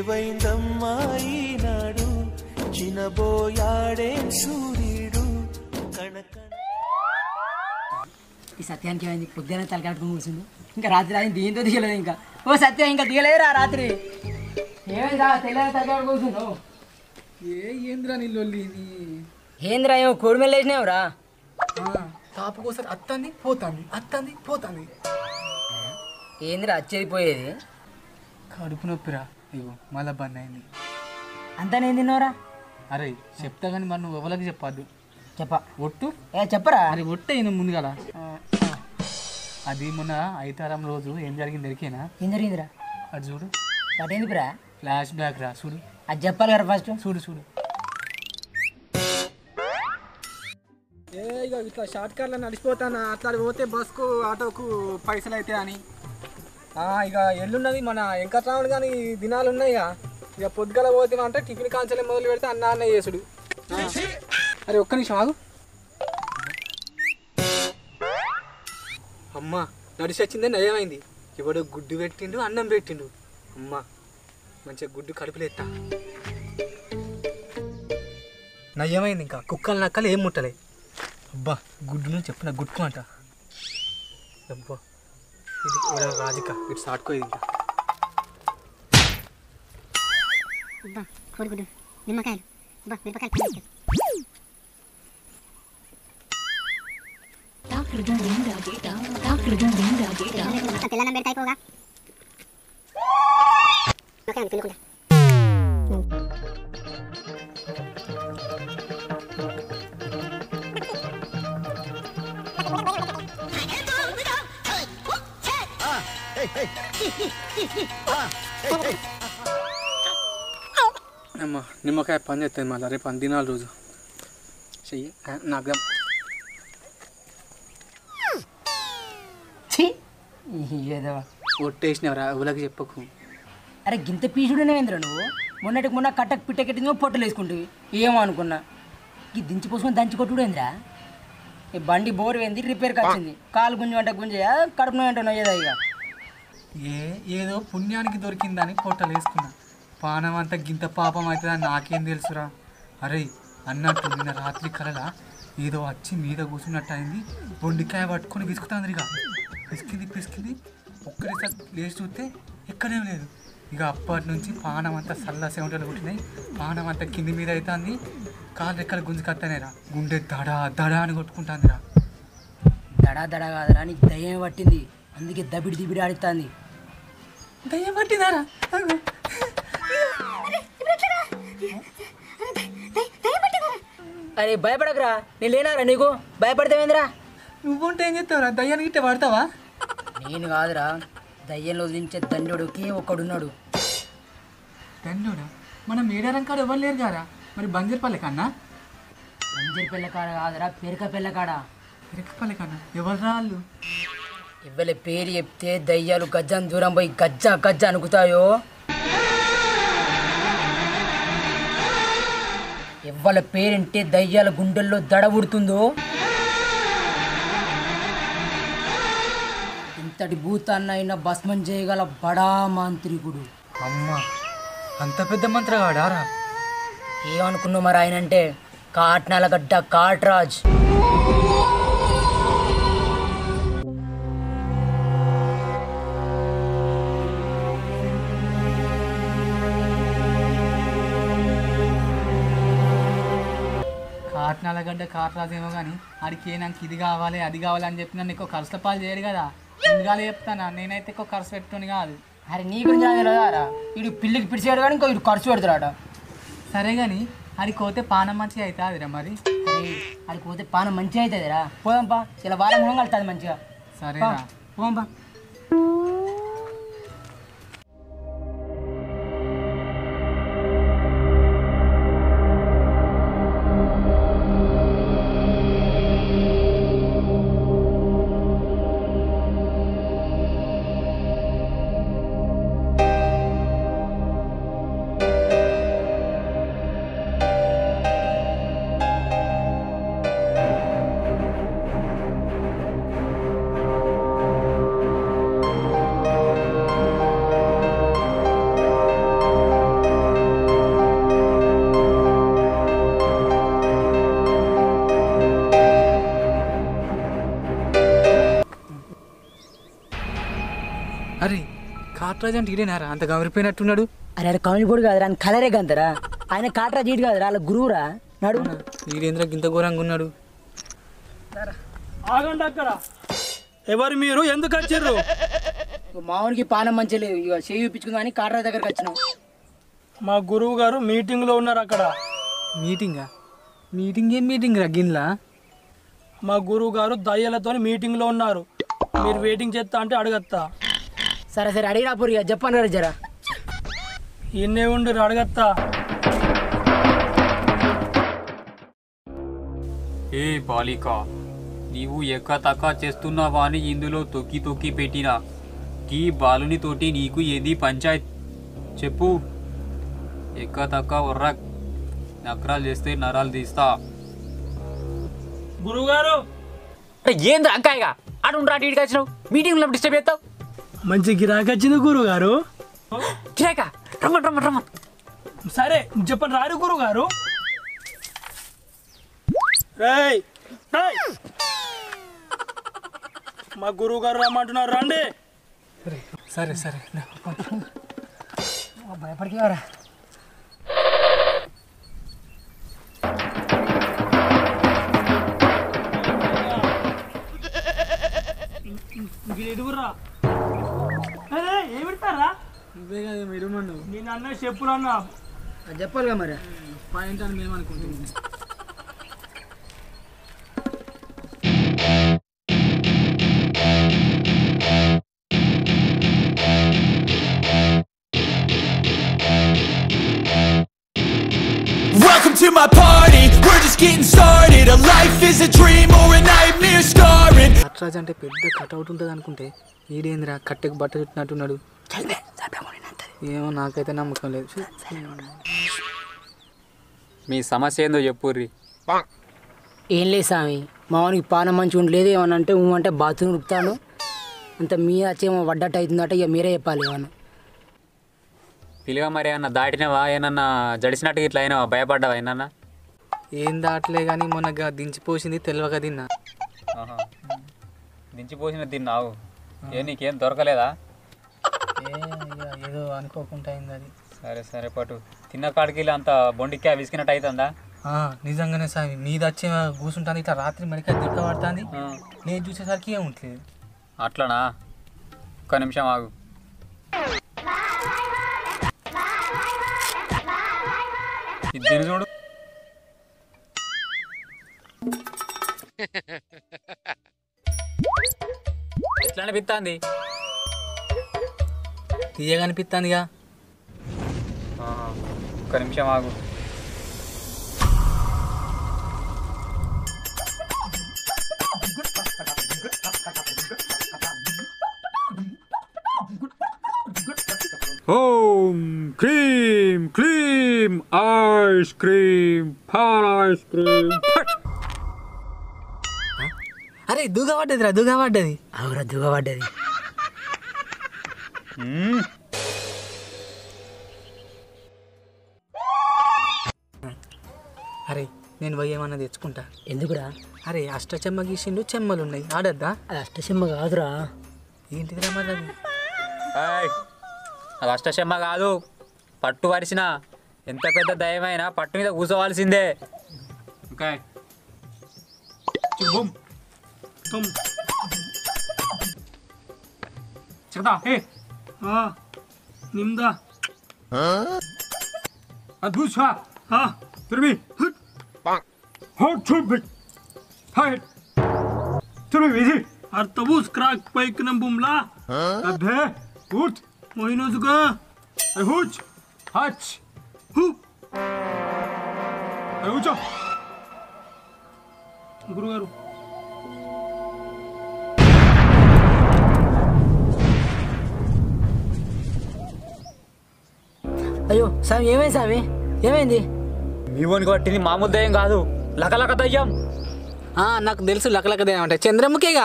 ఏవైందమ్మా ఈనాడు చినబోయాడే సూర్యుడు కణకణ ఈ సత్యానికి ఏమైంది పొద్దున్న తలకాటుకుని కూర్చుంది ఇంకా రాత్రి రాత్రి దీంతో దిగలేదు ఇంకా ఓ సత్యం ఇంకా దిగలేదురా రాత్రి ఏమైందా తెల్లని తలకాటు కూర్చున్నావు ఏ ఏంద్రా నీ లొల్లి నీ ఏంద్రా ఏమో కోడిమెల్లు వేసినావురా తాపుకోసారి అత్తంది పోతాంది అత్తంది పోతాంది ఏందిరా వచ్చేది పోయేది కడుపు నొప్పిరా ఇగో మళ్ళా బంద్ అయింది అంతా నేను తిన్నావురా అరే చెప్తా కానీ మరి నువ్వు ఎవరికి చెప్పద్దు చెప్ప ఒట్టు ఏ చెప్పరా అది ఒట్టే అయిన ముందు కదా అది మొన్న ఐతారం రోజు ఏం జరిగింది ఎరికేనా ఏం జరిగిందిరా అది చూడు వాటి ఎందుకురా ఫ్లాష్ బ్యాక్ రా చూడు అది చెప్పాలి కదా ఫస్ట్ చూడు చూడు ఏ ఇక ఇట్లా షార్ట్ కార్లో నడిచిపోతాను అట్లా పోతే బస్కు ఆటోకు పైసలు అయితే అని ఆ, ఇక ఎల్లున్నది మన వెంకట్రాముడు కానీ దినాలు ఉన్నాయి ఇక ఇక పొద్దుగల పోతే అంటే టిఫిన్ కాంచలే మొదలు పెడితే అన్న అన్న చేసుడు ఆ. అరే ఒక్క నిమిషం ఆగు అమ్మా నడిచి వచ్చిందే నయమైంది ఎవడో గుడ్డు పెట్టిండు అన్నం పెట్టిండు అమ్మా మంచిగా గుడ్డు కడుపులేస్తా నయ్యమైంది ఇంకా కుక్కలు నక్కలు ఏం ముట్టలే అబ్బా గుడ్డును చెప్పిన గుడ్కు అంట అబ్బా ఇది ఎవరో రాజిక ఇటు సాటుకోది ఇంకా అబ్బా కోడిగుడ్డు నిమ్మకాయలు అబ్బా మిరపకాయలు పచ్చడి. మొత్తం తెల్లన్నం పెడితే అయిపోగా నిమ్మకాయ ఉంది, పిండుకుంటా. అమ్మ నిమ్మకాయ పని చేస్తుంది మళ్ళీ రేపు పని దినాల రోజు చెయ్యి ఆ, నాకు ఛీ ఏదో ఒట్టేసినవరా ఎవరికి చెప్పకు అరే గింత పీచుడునేంద్రా నువ్వు మొన్నటికి మొన్న కట్టకు పిట్టకెట్టి నువ్వు పొట్టలు వేసుకుంటువి ఏమో అనుకున్నా ఈ దించి పోసుకొని దంచి కొట్టుడేంద్రా ఈ బండి బోర్ పోయింది రిపేర్కి వచ్చింది కాలు గుంజి వంట గుంజయా కడుపు వెంట నొయ్యేదా ఇక ఏ ఏదో పుణ్యానికి దొరికిందని పొట్టలు వేసుకున్నా పానం అంతా గింత పాపం అవుతుందని నాకేం తెలుసురా అరే అన్నట్టు నిన్న రాత్రి కలలా ఏదో వచ్చి మీద కూర్చున్నట్టు అయింది బొండికాయ పట్టుకొని విసుకుతాంది ఇక పిసికింది పిసికింది ఒక్కడేసారి లేచి చూస్తే ఎక్కడేం లేదు ఇక అప్పటి నుంచి పానం అంతా సల్ల సెవెంటలు పుట్టినాయి పానం అంతా కింది మీద అవుతుంది కాలు రెక్కలు గుంజుకత్తనేరా గుండె దడా దడా అని కొట్టుకుంటాందిరా దడా దడా కాదురా నీకు దయ్యం పట్టింది అందుకే దబిడి దిబిడి ఆడుతుంది దయ్యం పట్టిందారా అరే భయపడకరా నేను లేనారా నీకు భయపడతావేంద్రా నువ్వుంటే ఏం చేస్తావురా దయ్యానికి ఇట్టే పడతావా నేను కాదురా దయ్యంలో దించే దండోడుకి ఒక్కడున్నాడు దండోడా మన మేడారం కాడ ఎవరు లేరు గారా మరి బంజర్పల్లి కన్నా అంజరి పిల్లకాడ కాదురా పెరక పిల్లకాడ ఇరకపల్లి కన్నా ఎవరు రాళ్ళు ఇవ్వలే పేరు చెప్తే దయ్యాలు గజ్జం దూరం పోయి గజ్జ గజ్జ అనుకుతాయో ఇవ్వల పేరింటే దయ్యాల గుండెల్లో దడ ఉడుతుందో ఇంతటి భూతాన్న అయిన భస్మం చేయగల బడా మాంత్రికుడు అమ్మ అంత పెద్ద మంత్రగాడారా ఏమనుకున్నావు మరి ఆయన అంటే కాట్నాల గడ్డ కాట్రాజ్ కాట్నాల గడ్డ కాట్రాజేమో కానీ ఆడికి నాకు ఇది కావాలి అది కావాలి అని చెప్పి నన్ను ఎక్కువ ఖర్చుల పాలు చేయడు కదా ముందుగా చెప్తానా నేనైతే ఎక్కువ ఖర్చు పెట్టుకుని కాదు అరే నీ గురించి నాకు తెలియదారా వీడు పిల్లికి పిడిచాడు కానీ ఇంకో వీడు ఖర్చు పెడతాడట సరే కానీ ఆడికి పోతే పానం మంచిగా అవుతుందిరా మరి అరే అది పోతే పానం మంచిగా అవుతుందిరా పోదాంపా ఇలా వారం కూడా కలుతుంది మంచిగా సరేరా పోదాంపా ఆ కాట్రాజ్ అంటే ఇదేనారా అంత గమరిపోయినట్టున్నాడు అరే అరే కామెడీ పొడి కాదురా ఆయన కలరే గంతరా ఆయన కాట్రా జీడి కాదురా వాళ్ళ గురువురా నడు వీడేంద్ర గింత ఘోరంగా ఉన్నాడు ఆగండి అక్కడ ఎవరు మీరు ఎందుకు వచ్చారు మామూలుకి పానం మంచిగా లేదు ఇక చేయి చూపించుకుందా అని కాట్రా దగ్గరికి వచ్చినాం మా గురువు గారు మీటింగ్ లో ఉన్నారు అక్కడ మీటింగా మీటింగ్ ఏం మీటింగ్ రా గిన్లా మా గురువు గారు దయ్యాలతో మీటింగ్ లో ఉన్నారు మీరు వెయిటింగ్ చేస్తా అంటే అడగత్తా సరే సరే అడిగిరా పూరి ఇక చెప్పండి రా జరా ఇన్నే ఉండి అడగత్తా ఏ బాలిక నీవు ఎక్క తక్క చేస్తున్నావా అని ఇందులో తొక్కి తొక్కి పెట్టినా ఈ బాలుని తోటి నీకు ఏది పంచాయత్ చెప్పు ఎక్క తక్క ఉర్ర నకరాలు చేస్తే నరాలు తీస్తా గురువు గారు ఏంది అంకాయగా అటు ఉండరా అటు వచ్చినావు మీటింగ్లో డిస్టర్బ్ చేస్తావు మంచి గిరాకీ వచ్చింది గురువు గారు కిరాక రమ్మన్ రమ్మన్ రమ్మన్ సరే చెప్పండి రారు గురువు గారు రేయ్ రేయ్. మా గురువు గారు రమ్మంటున్నారు రండి సరే సరే నా. భయపడికేవరా ఎడుగురా ఏమి పెడతారా నువ్వే కదా మీరు నన్ను నేను అన్న చెప్పులన్నా చెప్పాలిగా మరి పాయింట్ అని మేము అనుకుంటున్నాం Welcome to my party, we're just getting started A life is a dream or a nightmare scarring Katraj అంటే పెద్ద కట్అవుట్ ఉంటుంది అనుకుంటే ఈడేంద్రా కట్టెకు బట్ట చుట్టినట్టున్నాడు ఏమో నాకైతే నమ్మకం లేదు ఛీ. మీ సమస్య ఏందో చెప్పుర్రి ఏం లేదు స్వామి మామూలుకి పానం మంచిగా ఉండలేదు ఏమన్నా అంటే ఊ అంటే బాత్రూమ్ ఉరుకుతాను అంత మీ వచ్చేమో వడ్డట్టు అవుతుందట ఇక మీరే చెప్పాలి ఏమన్నా పిలువ మరి ఏమన్నా దాటినవా ఏమన్నా జడిసినట్టు ఇట్లా అయినావా భయపడ్డావా ఏమన్నా ఏం దాటలే కానీ మొన్న గా దించిపోసింది తెలియక తిన్నా దించిపోసిన తిన్నావు ఏ నీకేం దొరకలేదా ఏ ఇక ఏదో అనుకోకుండా అయింది అది సరే సరే పటు తిన్న కాడికి ఇలా అంత బొండిక్కా విసికినట్టు అవుతుందా ఆ, నిజంగానే స్వామి మీద వచ్చి కూర్చుంటాను ఇట్లా రాత్రి మెడికల్ దిక్క పడుతుంది నేను చూసేసరికి ఏం ఉండలేదు అట్లనా ఒక్క నిమిషం ఆగు ఇది తిని చూడు ఎట్లా అనిపిస్తుంది తీయగా అనిపిస్తుందిగా ఒక్క నిమిషం ఆగు ఓం cream cream ice cream ice cream అరే దుగా పడ్డది రా దుగా పడ్డది అవురా దుగబడ్డది అరే నేను పోయి ఏమన్నా తెచ్చుకుంటా ఎందుకురా అరే అష్టచెమ్మ గీసిండు చెమ్మలు ఉన్నాయి ఆడద్దా అది అష్టసింహ కాదురా ఏంటిదిరా మరి అది ఏయ్, అది అష్టశమ్మ కాదు పట్టు వరిసిన ఎంత పెద్ద దయమైనా పట్టు మీద కూర్చోవాల్సిందే ఓకే తుమ్ చెప్తా ఏ ఆ, నిమ్దా అద్భుత ఆ, తిరిగి హోట్ చూపి హైట్ తిరిగి ఇది అర్తబూస్ క్రాక్ పైక్ నంబుమ్లా అబ్బే ఊట్ మొహినోజుగా హూచ్ హచ్ హు కూర్చో గురుగారు అయ్యో స్వామి ఏమైంది స్వామి ఏమైంది మీ వానికి పట్టింది మామూలు దయ్యం కాదు లకలక దయ్యం ఆ, నాకు తెలుసు లకలకదే అంటే చంద్రముఖిగా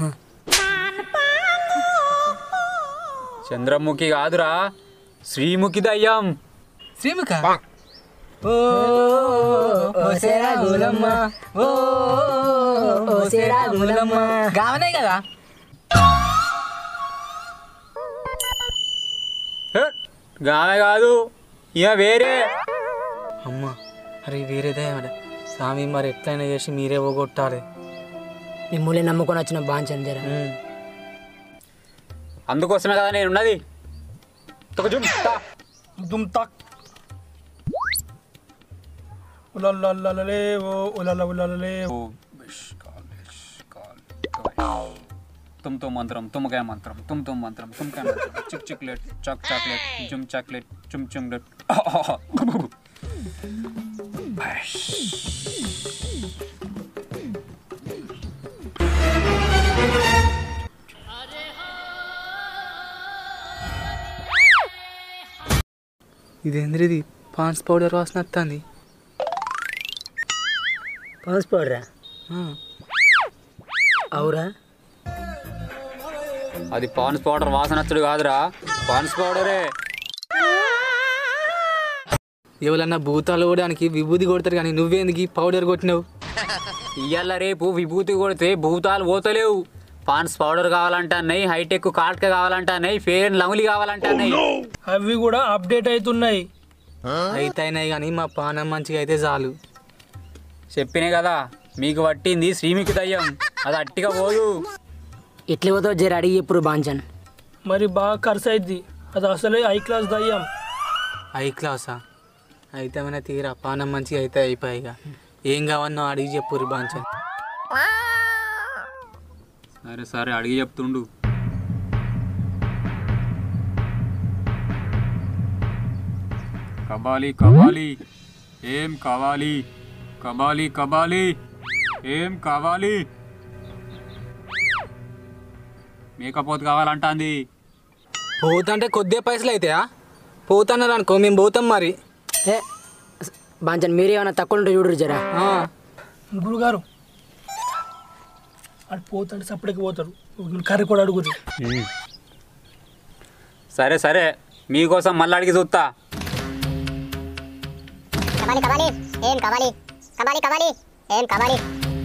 చంద్రముఖి కాదురా శ్రీముఖి దయ్యం శ్రీముఖ ఓ సేరా గులమ్మ ఓ ఓ సేరా గులమ్మ గావనే కదా గామె కాదు ఇక వేరే అమ్మ అరే వేరేదే మరి స్వామి మరి ఎట్లయినా చేసి మీరే పోగొట్టాలి మిమ్మల్ని నమ్ముకొని వచ్చిన బాంచన్ జర ఉమ్. అందుకోసమే కదా నేను ఉన్నది తొక్క జుమ్, తా. దుమ్ తక్ ఉలల్లలలలే ఓ ఉలల ఉలలలే ఓ, బిష్, కాల్, బిష్, కాల్, కాల్. తుమ్ తుమ్ మంత్రం తుమ్మకాయ మంత్రం తుమ్ తుమ్ మంత్రం తుమ్మకాయ మంత్రం చిక్ చిక్లెట్ చాక్ చాక్లెట్ జుమ్ చాక్లెట్ చుమ్ చుమ్లెట్ ఇదేంద్రిది పాన్స్ పౌడర్ వాసన వస్తుంది పాన్స్ పౌడరా అవురా అది పాన్స్ పౌడర్ వాసన వచ్చుడు కాదురా పాన్స్ పౌడరే ఎవరన్నా భూతాలు కొట్టడానికి విభూతి కొడతారు కానీ నువ్వేందుకు ఈ పౌడర్ కొట్టినావు ఇయ్యాల రేపు విభూతి కొడితే భూతాలు పోతలేవు పాన్స్ పౌడర్ కావాలంటున్నాయి హైటెక్ కాట్క కావాలంటున్నాయి ఫేర్ అండ్ లవ్లీ కావాలంటున్నాయి అవి కూడా అప్డేట్ అవుతున్నాయి అయితే అయినాయి కానీ మా పానం మంచిగా అయితే చాలు చెప్పినే కదా మీకు పట్టింది శ్రీమికి దయ్యం అది అట్టిగా పోదు ఎట్లా పోతావు జర అడిగి ఎప్పుడు బాంచన్ మరి బాగా ఖర్చు అయింది అది అసలే హై క్లాస్ దయ్యం హై క్లాసా అయితే మన తీరా పానం మంచిగా అయితే అయిపోయి ఇక ఏం కావన్నో అడిగి చెప్పుర్రి బాంచన్ సరే సరే అడిగి చెప్తుండు కబాలి కబాలి ఏం కావాలి కబాలి కబాలి ఏం కావాలి మేకపోతు కావాలంటాంది పోతంటే కొద్దిగా పైసలు అవుతాయా పోతున్నారు అనుకో మేము పోతాం మరి ఏ బాంచన్ మీరేమైనా తక్కువ ఉంటే చూడరు జరా ఆ, గురుగారు అటు పోతాడు సపరేట్కి పోతారు కర్రీ కూడా అడుగురు సరే సరే మీకోసం మళ్ళీ అడిగి చూస్తా కబాలి కబాలి ఏం కబాలి కబాలి కబాలి ఏం కబాలి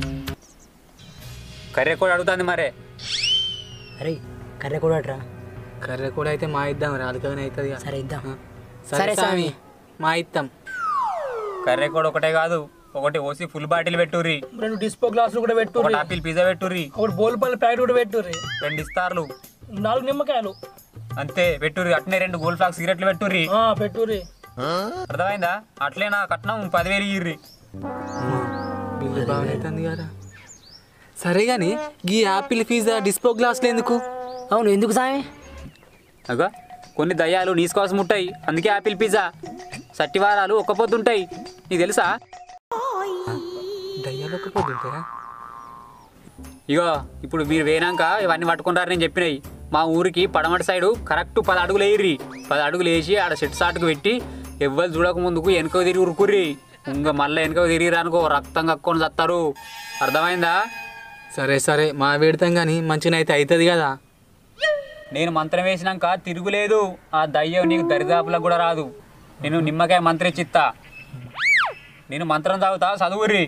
కర్రె కూడా అడుగుతుంది మరే అరే కర్రీ కూడా అట్రా కర్ర కూడా అయితే మా ఇద్దాం రాదుకనే అవుతుంది ఇక. సరే ఇద్దాం ఆ, సరే, సరే స్వామి స్వామి. మా ఇద్దాం కర్రె కూడా ఒకటే కాదు ఒకటి ఓసి ఫుల్ బాటిల్ పెట్టుర్రి రెండు డిస్పో గ్లాసులు కూడా ఒకటి పెట్టుర్రి ఆపిల్ పిజ్జా పెట్టుర్రి ఒకటి బోల్ పళ్ళ ప్యాకెట్ కూడా పెట్టుర్రి రెండు ఇస్తార్లు నాలుగు నిమ్మకాయలు అంతే పెట్టుర్రి అట్నే రెండు గోల్డ్ ఫ్లాక్ సిగరెట్లు పెట్టుర్రి ఆ, పెట్టుర్రి అర్థమైందా అట్లే నా కట్నం పదివేలు ఇయ్యి అమ్మా, బిల్లు బాగానే అవుతుంది కదా సరే కానీ ఈ యాపిల్ పిజ్జా డిస్పో గ్లాసులు ఎందుకు అవును ఎందుకు సామి అగా కొన్ని దయ్యాలు నీసు కోసం ఉంటాయి అందుకే ఆపిల్ పిజ్జా సట్టివారాలు ఒక్క పొద్దుంటాయి నీకు తెలుసా దయ్యాలు ఒక పొద్దు ఉంటాయా ఇగో ఇప్పుడు మీరు వేనాక ఇవన్నీ పట్టుకుంటారు నేను చెప్పినాయి మా ఊరికి పడమటి సైడు కరెక్ట్ పది అడుగులు వేయర్రి పది అడుగులు వేసి ఆడ చెట్టు సాటుకు పెట్టి ఎవ్వరు చూడక ముందుకు వెనక తిరిగి ఉరుకుర్రి ఇంకా మళ్ళీ వెనక తిరిగి రానుకో రక్తం కక్కొని చస్తారు అర్థమైందా సరే సరే మా పెడతాం కానీ మంచిగా అయితే అవుతుంది కదా నేను మంత్రం వేసినాక తిరుగులేదు ఆ దయ్యం నీకు దరిదాపులకు కూడా రాదు నేను నిమ్మకాయ మంత్రిచ్చిత్తా నేను మంత్రం తాగుతా చదువుర్రి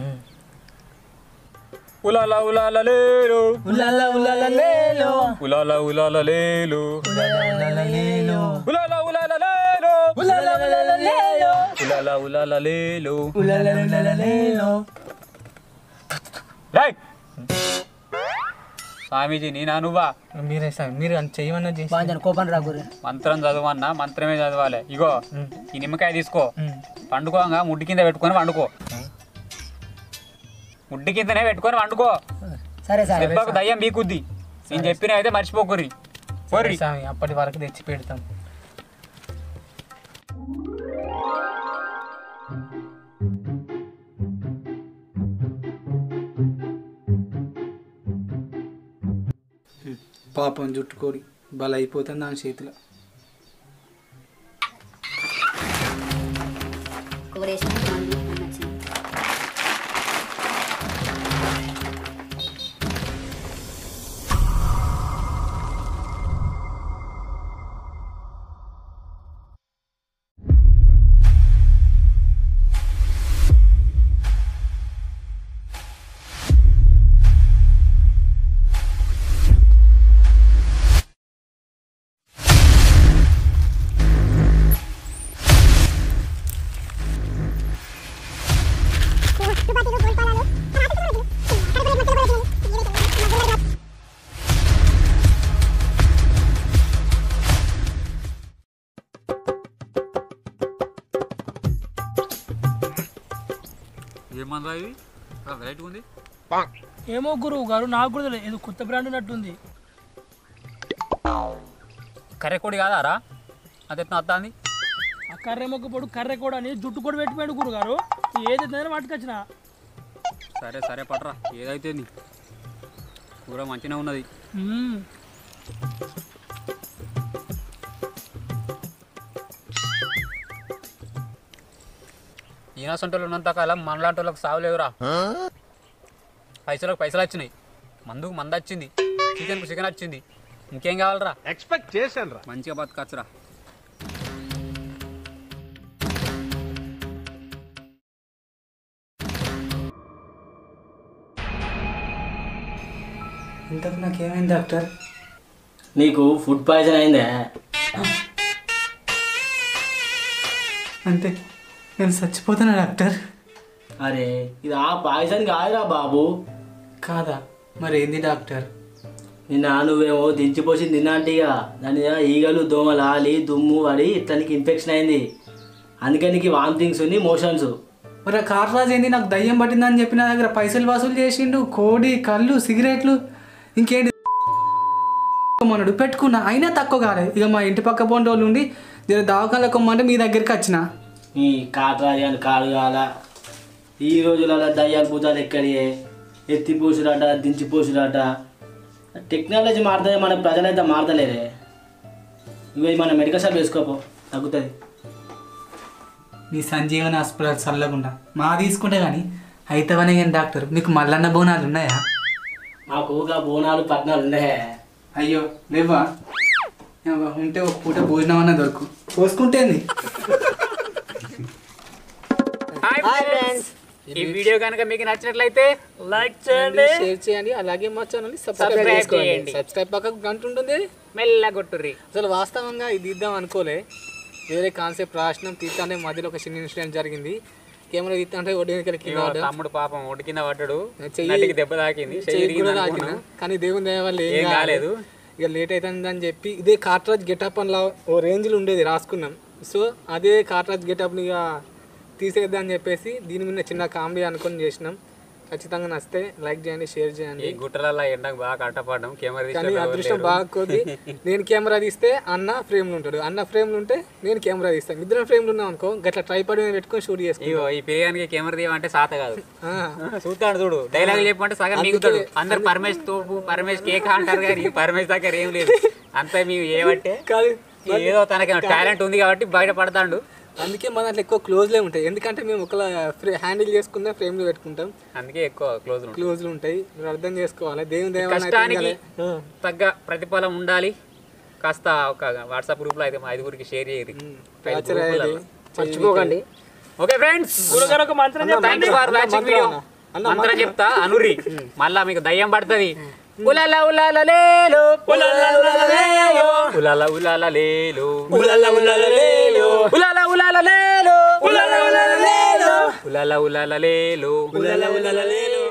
ఉలాల ఉలాల లేలు ఉలాల ఉలాల లేలు ఉలాల ఉలాల లేలు ఉలాల ఉలాల లేలు ఉలాల ఉలాల లేలు రేయ్! స్వామీజీ నేనా నువ్వా మీరే స్వామి మీరు అంత చేయమన్నా చేసి బాంచన్ కోపం రా గురు మంత్రం చదవన్నా మంత్రమే చదవాలి ఇగో ఈ నిమ్మకాయ తీసుకో పండుకోగా ముడ్డి కింద పెట్టుకొని వండుకో ముడ్డి కిందనే పెట్టుకొని వండుకో సరే సరే దెబ్బకు దయ్యం బీకుద్ది నేను చెప్పిన అయితే మర్చిపోకుర్రి పోర్రి స్వామి అప్పటి వరకు తెచ్చి పెడతాం పాపం జుట్టుకోడి బల అయిపోతుంది దాని చేతిలో కూర వేసిన మళ్ళీ నచ్చింది ఆ ఏమందా ఇది వెరైటీ ఉంది ఏమో గురువు గారు నాకు కూడా తెలియదు ఏదో కొత్త బ్రాండ్ ఉన్నట్టుంది కర్రె కొడి కాదారా అది ఎట్లా వస్తుంది ఆ కర్రె మొక్క పొడు కర్రె కూడా అని జుట్టు కూడా పెట్టిపోయాడు గురువు గారు ఏదైతే పట్టుకొచ్చిన సరే సరే పట్రా ఏదైతే నీ కూర మంచిగా ఉన్నది ఈయన సొంటలు ఉన్నంత కాలం మనలాంటి వాళ్ళకి సావులేవురా పైసలకు పైసలు వచ్చినాయి మందుకు మంద వచ్చింది చికెన్కు చికెన్ వచ్చింది ఇంకేం కావాలరా ఎక్స్పెక్ట్ చేశాను రా మంచిగా బతకచ్చురా ఇంతకు నాకేమైంది డాక్టర్ నీకు ఫుడ్ పాయిజన్ అయిందే అంటే నేను చచ్చిపోతానా డాక్టర్ అరే ఇది ఆ పాయిజన్ కాదురా బాబు కాదా మరి ఏంది డాక్టర్ నిన్న నువ్వేమో దించిపోసి తిన్నాంటిగా దాని మీద ఈగలు దోమలు ఆలి దుమ్ము పడి ఇట్లా నీకు ఇన్ఫెక్షన్ అయింది అందుకే నీకు వామిటింగ్స్ ఉంది మోషన్స్ మరి ఆ కార్రాజు ఏంది నాకు దయ్యం పట్టిందని చెప్పి నా దగ్గర పైసలు వసూలు చేసిండు కోడి కళ్ళు సిగరెట్లు ఇంకేంటి మనడు పెట్టుకున్నా అయినా తక్కువ కాలేదు ఇక మా ఇంటి పక్క పోంటి వాళ్ళు ఉండి జర దవాఖానలో కొమ్మంటే మీ దగ్గరికి వచ్చిన ఈ కాటరాజు అని కాడు కాల ఈ రోజులలో దయ్యాలు భూతాలు ఎక్కడియే ఎత్తి పోసురాట దించి పోసురాట టెక్నాలజీ మారుతుంది మన ప్రజలైతే మారతలేరే ఇవి మన మెడికల్ షాప్ వేసుకోపో తగ్గుతుంది మీ సంజీవని హాస్పిటల్ చల్లకుండా మా తీసుకుంటే కానీ అయితవనే కానీ డాక్టర్ మీకు మల్లన్న బోనాలు ఉన్నాయా మాకు ఊగా బోనాలు పట్నాలు ఉండే అయ్యో లేవా ఏవ్వ, ఉంటే ఒక పూట భోజనం అన్న దొరుకు పోసుకుంటేంది ఈ వీడియో కనుక మీకు నచ్చినట్లయితే లైక్ చేయండి షేర్ చేయండి అలాగే మా ఛానల్ని Subscribe చేయండి. సబ్స్క్రైబ్ పక్కకు గంట ఉంటుంది మెల్ల కొట్టుర్రి అసలు వాస్తవంగా ఇది ఇద్దాం అనుకోలే వేరే కాన్సెప్ట్ రాసినాం తీర్థానే మధ్యలో ఒక చిన్న ఇన్సిడెంట్ జరిగింది కెమెరా తీస్తా అంటే ఒడ్డు వెనకాల కింద ఇగో పడ్డా. తమ్ముడు పాపం ఒడి కింద పడ్డాడు చెయ్యి- నటికి దెబ్బ తాకింది చెయ్యి చెయ్యి కూడా ఇరిగింది తాకిన అనుకున్నాం. కానీ దేవుని దయ వల్ల ఏం ఏం కాలేదు. కాలేదు ఇక లేట్ అవుతుందని చెప్పి ఇదే కాట్రాజ్ గెటప్ అని ఓ రేంజ్లో ఉండేది రాసుకున్నాం సో అదే కాట్రాజ్ గెటప్ని ఇక తీసేద్దాం అని చెప్పేసి దీని మీద చిన్న కామెడీ అనుకొని చేసినాం ఖచ్చితంగా నచ్చితే లైక్ చేయండి షేర్ ఈ చేయండి గుట్టలలో ఎండకు బాగా కట్టపడ్డం కెమెరా కానీ తీసిన అదృష్టం బాగా కొద్ది నేను కెమెరా తీస్తే అన్న ఫ్రేమ్లు ఉంటాడు అన్న ఫ్రేమ్లు ఉంటే నేను కెమెరా తీస్తాను ఇద్దరం ఫ్రేమ్లు ఉన్నాం అనుకో గట్లా ట్రైపాడ్ మీద పెట్టుకొని షూట్ చేసుకుంటాం ఇగో ఈ పిల్లగానికి కెమెరా తీయమంటే సాత కాదు ఆ. చూస్తాడు చూడు డైలాగ్ చెప్పమంటే సగం మిగుతాడు అందరు పరమేష్ తోపు పరమేష్ కేక్ అంటారు కానీ పరమేష్ దగ్గర ఏం లేదు అంతా మేము ఏమంటే కాదు ఏదో తనకి టాలెంట్ ఉంది కాబట్టి బయట పడతాడు అందుకే మన దాంట్లో ఎక్కువ క్లోజ్లే ఉంటాయి ఎందుకంటే మేము ఒకలా హ్యాండిల్ చేసుకున్న ఫ్రేమ్లో పెట్టుకుంటాం అందుకే ఎక్కువ క్లోజ్ క్లోజ్లు ఉంటాయి మీరు అర్థం చేసుకోవాలి దేవుని దయ వలన అయితే కష్టానికి ఇంకా లే- తగ్గ ప్రతిఫలం ఉండాలి కాస్త ఒక వాట్సాప్ గ్రూప్ లో అయితే మా ఐదుగురికి షేర్ చేయరు టార్చర్ అయ్యేది. మర్చిపోకండి ఓకే ఫ్రెండ్స్ గురుగారు ఒక మంత్రం థ్యాంక్స్ ఫర్ వాచింగ్ వీడియో మంత్రం చెప్తా అనురి మళ్ళా మీకు దయ్యం పడుతుంది ఉలాల ఉలాల లేలో ఉలాల ఉలాల లేలో ఉలాల ఉలాల లేలో ఉలాల ఉలాల లేలో ఉలాల ఉలాల లేలో ఉలాల ఉలాల లేలో ఉలాల ఉలాల లేలో ఉలాల ఉలాల లేలో